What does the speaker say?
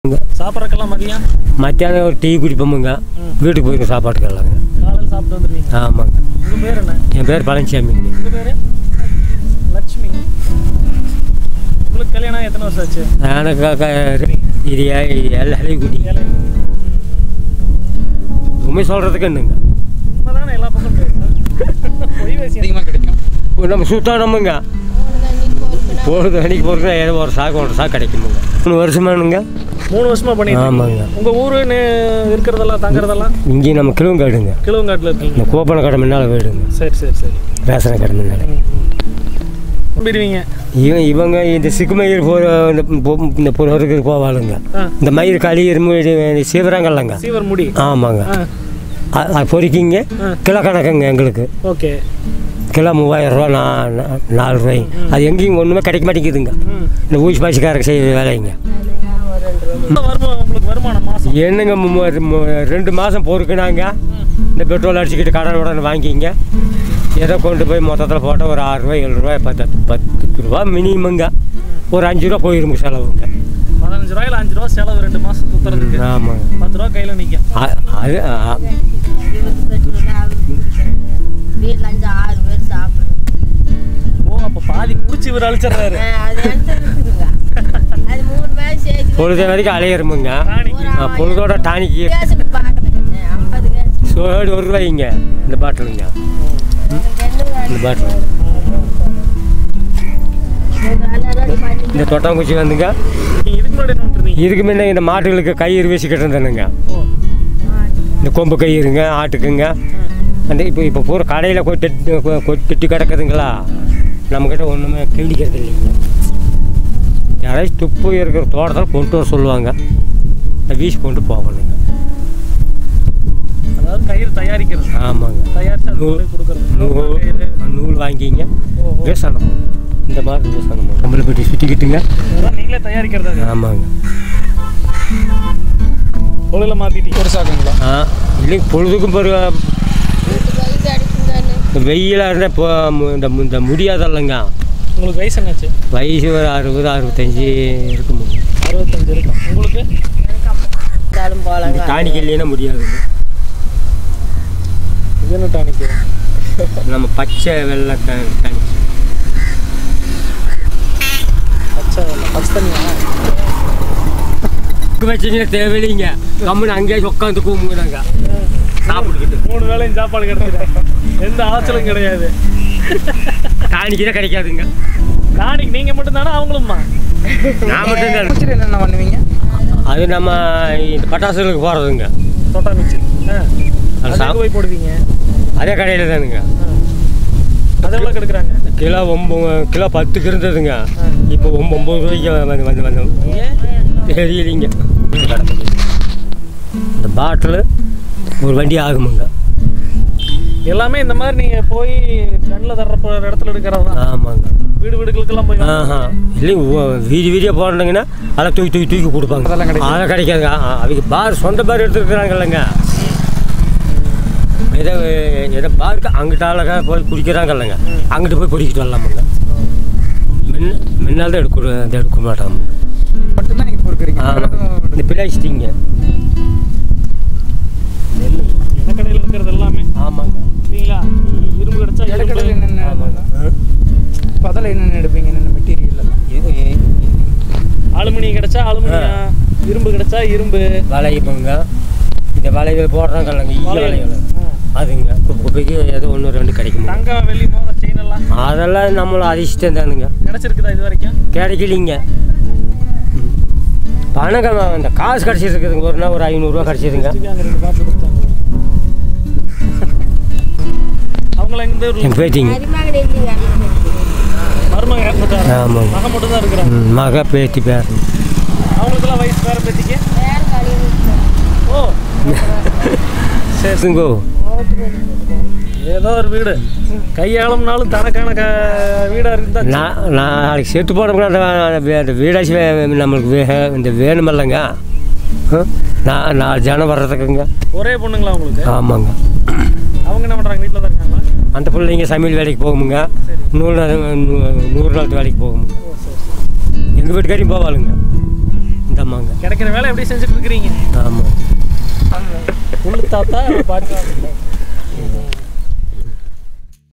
சாப்பிட்றக்கெல்லாம் மதியம் மத்தியானம் ஒரு டீ குடிப்போமுங்க ம். வீட்டுக்கு போயிருங்க சாப்பாட்டுக்கு எல்லாங்க காலையில் சாப்பிட்டு வந்துடுவீங்க ஆமாங்க உங்கள் பேர் என்ன என் பேர் பழனிசாமிங்க உங்கள் பேர் லட்சுமி உங்களுக்கு கல்யாணம் எத்தனை வருஷம் ஆச்சு எனக்கு க- இது எல்லாரையும் குடி ஏழை. ம், ம். உண்மை சொல்கிறதுக்கு என்னங்க உண்மைதானே எல்லா பக்கம் பேசுகிறேன் பொய் பேசி அதிகமாக கிடைக்கும் இப்போ நம்ம சுத்தணுமுங்க பொழுது அன்னைக்கு போகிறதுனா ஏதோ ஒரு சாக்கு ஒன்றரை சாக்கு கிடைக்குமுங்க மூணு வருஷமானுங்க மூணு வருஷமா பண்ணிட்டு ஆமாங்க. இருக்கீங்க. உங்க ஊருன்னு இருக்கிறதெல்லாம் தங்குறதெல்லாம் இங்கே நம்ம கிளவங்காடுங்க கிலோங்காட்டில் இருக்கீங்க இந்த கோப்பன கடை முன்னால் வீடுங்க சரி சரி சரி ரேஷன் கடை முன்னால் ம், ம். நம்பிடுவீங்க இவன் இவங்க இந்த சிக்குமயிர் போ இந்த பொ- இந்த பொருளுக்கு போவாளுங்க ஆ இந்த மயிர் களி எருமை சீவராங்கல்லங்க சீவர் முடி ஆமாங்க ஆ அ- அது பொறிக்கிங்க ஆ. கிலோ கணக்குங்க எங்களுக்கு ஓகே கிலோ மூவாயிரம் ரூபா நா நா- நாலு ரூபாய் அது எங்கேயும் ஒன்றுமே கிடைக்க மாட்டேங்குதுங்க ம் இந்த ஊசி பாசிக்காரங்க செய்ய வேலைங்க வருமானம் உங்களுக்கு வருமானம் மாசம் என்னங்க மு- மு- மு- ரெண்டு மாதம் பொறுக்குனாங்க இந்த பெட்ரோல் அடிச்சுக்கிட்டு கடன் உடனே வாங்கிங்க ஏதோ கொண்டு போய் மொத்தத்தில் போட்டால் ஒரு ஆறு ரூபாய் ஏழு ரூபாய் பத்து பத்து ரூபா மினிமங்க ஒரு அஞ்சு ரூபா போயிருங்க செலவுங்க பதினஞ்சு ரூபாயில அஞ்சு ரூபா செலவு ரெண்டு மாசம் சுத்துறதுக்கு ஆமாங்க பத்து ரூபா கையில நிக்கும் அ- அது அ- வீட்டில் அஞ்சு ஆறு பேர் சாப்பிடுறோம் ஓ அப்ப பாதி குடிச்சு இவர் அழிச்சிடுறாரு அது எடுத்துருக்குங்க அது மூணு பேர் சேர்த்து பொழுது வரைக்கும் அலையிறமுங்க டானிக்கு. ஆ, பொழுதோட டானிக்கு கேஸுக்கு பார்க்கல ஐம்பது கேஸ் சோடு ஒரு ரூபாய்ங்க இந்த பாட்டிலுங்க இந்த பாட்டில் இந்த தொட்டாங்குச்சி வந்துங்க நீங்க இதுக்கு முன்னாடி என்ன பண்ணிருந்தீங்க இதுக்கு முன்ன இந்த மாட்டுகளுக்கு கயிறு வீசிக்கிட்டு இருந்தேனுங்க ஓ இந்த கொம்பு கயிறுங்க ஆட்டுக்குங்க அந்த இப்போ இப்போ பூரா கடையில் கொட்டி கொட்டி கிடக்குதுங்களா நம்மக்கிட்ட ஒன்றுமே கிழிக்கிறது இல்லைங்க யாராச்சும் துப்பு இருக்கிற தோட்டத்தில் கொண்டு வர சொல்லுவாங்க அதை வீசி கொண்டு போகணுங்க அதாவது கயிறு தயாரிக்கிறது ஆமாங்க தயாரிச்சு அது நூல். கொண்டு போய் கொடுக்கறது நூல் கயிறு நூல் வாங்கிங்க ஓ, ஓ. விவசாயம் இந்த மாதிரி விவசாயம் நம்மளை பெட்டி சுற்றிக்கிட்டுங்க அதெல்லாம் நீங்களே தயாரிக்கிறது அது ஆமாங்க தொழில மாத்திட்டீங்க பெருசாக்குங்களா ஆ இல்லைங்க பொழுதுக்கும் பிறகு வயசு அடிக்குங்கன்னு இந்த வெயிலாக இருந்தால் இப்போ மு- இந்த மு- இந்த முடியாதல்லங்க உங்களுக்கு வயசு என்னாச்சு வயசு ஒரு அறுபது அறுபத்தஞ்சி இருக்குங்க அறுபத்தஞ்சு இருக்கும் உங்களுக்கு இருந்தாலும் போலங்க டானிக் இல்லைன்னா முடியாதுங்க இது என்ன டானிக்கு நம்ம பச்சை வெள்ளை டா- டானிக் பச்சை பச்சை தண்ணியா வச்சிங்கன்னா தேவையில்லைங்க கம்முன்னு அங்கேயே உட்காந்து கூமுங்கிறாங்க சாப்பிட்டுக்கிட்டு மூணு வேளையும் சாப்பாடு கிடைச்சிடும் எந்த ஆச்சலும் கிடையாது டானிக்கு தான் கிடைக்காதுங்க டானிக் நீங்க மட்டும் தானே அவங்களும்மா நான் மட்டும் தான் குடிச்சிட்டு என்னென்ன பண்ணுவீங்க அது நம்ம இந்த பட்டாசுகளுக்கு போகிறதுங்க தொட்டா மிச்சு ஆ அது அது சாப்- எங்க போய் போடுவீங்க அதே கடையில் தானுங்க ஆ. அது எவ்வளோ கெடுக்குறாங்க கிலோ ஒம்பது கிலோ பத்துக்கு இருந்ததுங்க இப்போ ஒம்ப- ஒம்பது ரூபாய்க்கு வந்து வந்து வந்தோம் ஏன் தெரியலைங்க இந்த பாட்டில் ஒரு வண்டி ஆகுமுங்க எல்லாமே இந்த மாதிரி நீங்க போய் கண்ணில் தர்றப்ப இடத்துல எடுக்கிறது தான் ஆமாங்க வீடு வீடுகளுக்கெல்லாம் போய் ஆஹா இல்லைங்க ஓ- வீதி வீதியாக போனீங்கன்னா அதெல்லாம் தூக்கி தூக்கி தூக்கி கொடுப்பாங்க அதெல்லாம் கிடைக்கும். அதெல்லாம் கிடைக்காதுங்க ஆ, ஆ, அவங்க பார் சொந்த பார் எடுத்துருக்குறாங்க இல்லைங்க ஏதோ ஏதோ பாருக்கு அங்கிட்ட அழகா போய் குடிக்கிறாங்க இல்லைங்க அங்கிட்டு போய் குடிக்கிட்டு வரலாமுங்க முன்ன முன்னால் தான் எடுக்க இதை எடுக்க மாட்டாங்க மட்டும்தான் நீங்கள் பொறுக்கிறீங்க ஆமாம் இந்த பிளாஸ்டிங்க என்ன கடையில் இருக்கிறது எல்லாமே ஆமாங்க இல்லைங்களா இரும்பு கிடைச்சா இடக்கடையில் இரும்பு என்னென்ன ஆமாங்க இப்போ அதெல்லாம் என்னென்ன எடுப்பீங்க என்னென்ன மெட்டீரியல் இது அலுமினியம் கிடைச்சா அலுமினியம் இரும்பு கிடைச்சா இரும்பு வளையப்பங்க இந்த வளையல் போடுறாங்க இல்லைங்க ஈய வளையல் ஆ. அதுங்க குப்பை குப்பைக்கு ஏதோ ஒன்று ரெண்டு கிடைக்குங்க தங்கம் வெள்ளி மோதிரம் செயின் எல்லாம் அதெல்லாம் நம்மள அதிர்ஷ்டம் தானுங்க கிடைச்சிருக்குதா இது வரைக்கும் கிடைக்கலிங்க ம். பணம் க- இந்த காசு கிடச்சிருக்குதுங்க ஒரு நாள் ஒரு ஐநூறுரூவா கிடச்சிதுங்க அங்கே ரெண்டு பாட்டில் கொடுத்தாங்க அவங்கள எங்க ஊர்ல என் பேத்திங்க மருமகன் இல்லைங்க மருமக இறந்துட்டாரு ஆமாங்க மகன் மட்டும் தான் இருக்கிறாங்க ம், மக பேத்தி பேர் அவங்களுக்கெல்லாம் வயசு வேற பேத்திக்கு வேறு கழிவு ஓ சரி சரிங்கோ ஏதோ ஒரு வீடு கையாளம்னாலும் தனக்கான க வீடாக இருந்தா நான் நான் நாளைக்கு செத்து போனோம்னா அந்த அந்த அந்த வீடாச்சு வே- நம்மளுக்கு வே இந்த வேணுமில்லைங்க ஆ? நான் நாலு ஜனம் வர்றதுக்குங்க ஒரே பொண்ணுங்களா உங்களுக்கு ஆமாங்க அவங்க என்ன பண்ணுறாங்க வீட்டில் தான் இருக்காங்களா அந்த பிள்ளைங்க சமையல் வேலைக்கு போகுமுங்க சரி நூறு நாள் நூ- நூறு நாள் வேலைக்கு போகுமுங்க ஓ சரி சரி எங்கள் வீட்டுக்காரையும் போவாளுங்க இந்தம்மாங்க கிடைக்கிற வேலை எப்படி செஞ்சுட்டு இருக்கிறீங்க ஆமாம் புல்லு தாத்தா பாட்டு